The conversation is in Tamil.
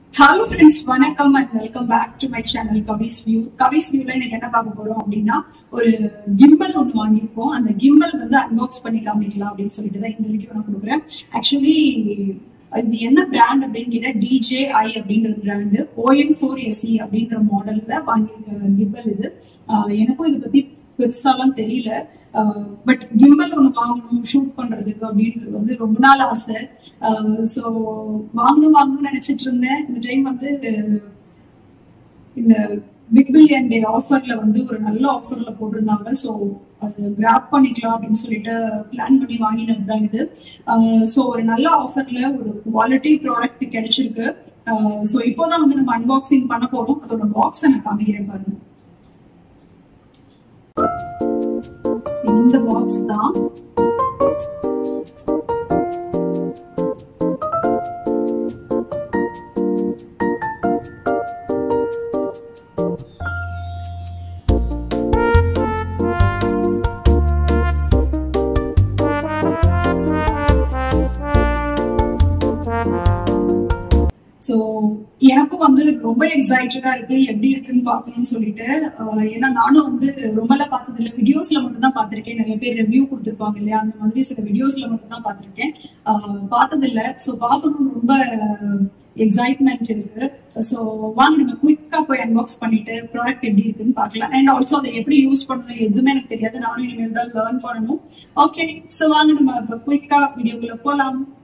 ஹலோ ஃப்ரெண்ட்ஸ் வணக்கம் and welcome back to my channel Kavi's view Kavi's வியூல இன்னைக்கு என்ன பார்க்க போறோம் அப்படின்னா ஒரு கிம்பல் ஒன்று வாங்கியிருக்கோம் அந்த கிம்பல் வந்து அன்பாக்ஸ் பண்ணி காமிக்கலாம் அப்படின்னு சொல்லிட்டு தான் இந்த வீடியோ நான் கொடுக்குறேன் ஆக்சுவலி இது என்ன பிராண்ட் அப்படின்னு கேட்டா டிஜே ஐ அப்படின்ற பிராண்டு ஓஎன் ஃபோர் எஸ்இ அப்படின்ற மாடல்ல வாங்கியிருக்க கிம்பல் இது ஆஹ் எனக்கும் இதை பத்தி பெருசாலாம் தெரியல பட் கிம்பல் ஒன்று வாங்கணும் ஷூட் பண்றதுக்கு அப்படின்றது வந்து ரொம்ப நாள் ஆசை ஸோ வாங்க வாங்கணும்னு நினைச்சிட்டு இருந்தேன் இந்த டைம் வந்து இந்த பிக் பில்லியன் டே ஆஃபர்ல வந்து ஒரு நல்ல ஆஃபர்ல போட்டிருந்தாங்க ஸோ அது கிராப் பண்ணிக்கலாம் அப்படின்னு சொல்லிட்டு பிளான் பண்ணி வாங்கினது தான் இது ஸோ ஒரு நல்ல ஆஃபர்ல ஒரு குவாலிட்டி ப்ராடக்ட் கிடைச்சிருக்கு ஸோ இப்போதான் வந்து நம்ம அன்பாக்சிங் பண்ண போறோம் அதோட பாக்ஸ் நான் காமிக்கிறேன் பாருங்க இந்த பாக்ஸ் தான் ஸோ எனக்கும் வந்து ரொம்ப எக்ஸைட்டடா இருக்கு எப்படி இருக்குன்னு பார்க்கணும்னு சொல்லிட்டு ஏன்னா நானும் வந்து ரொம்பலாம் பார்த்தது இல்லை வீடியோஸ்ல மட்டும் தான் பார்த்திருக்கேன் நிறைய பேர் ரிவ்யூ கொடுத்துருப்பாங்க இல்லையா அந்த மாதிரி சில வீடியோஸ்ல மட்டும் தான் பார்த்திருக்கேன் பார்த்தது இல்லை ஸோ பார்க்கணும்னு ரொம்ப எக்ஸைட்மெண்ட் இருக்கு ஸோ வாங்க நம்ம குயிக்கா போய் அன்பாக்ஸ் பண்ணிட்டு ப்ராடக்ட் எப்படி இருக்குன்னு பார்க்கலாம் அண்ட் ஆல்சோ அதை எப்படி யூஸ் பண்ணணும் எதுவுமே எனக்கு தெரியாது நானும் இனிமேல் தான் லேர்ன் பண்ணணும் ஓகே ஸோ வாங்க நம்ம இப்போ குயிக்கா வீடியோக்குள்ள போலாம்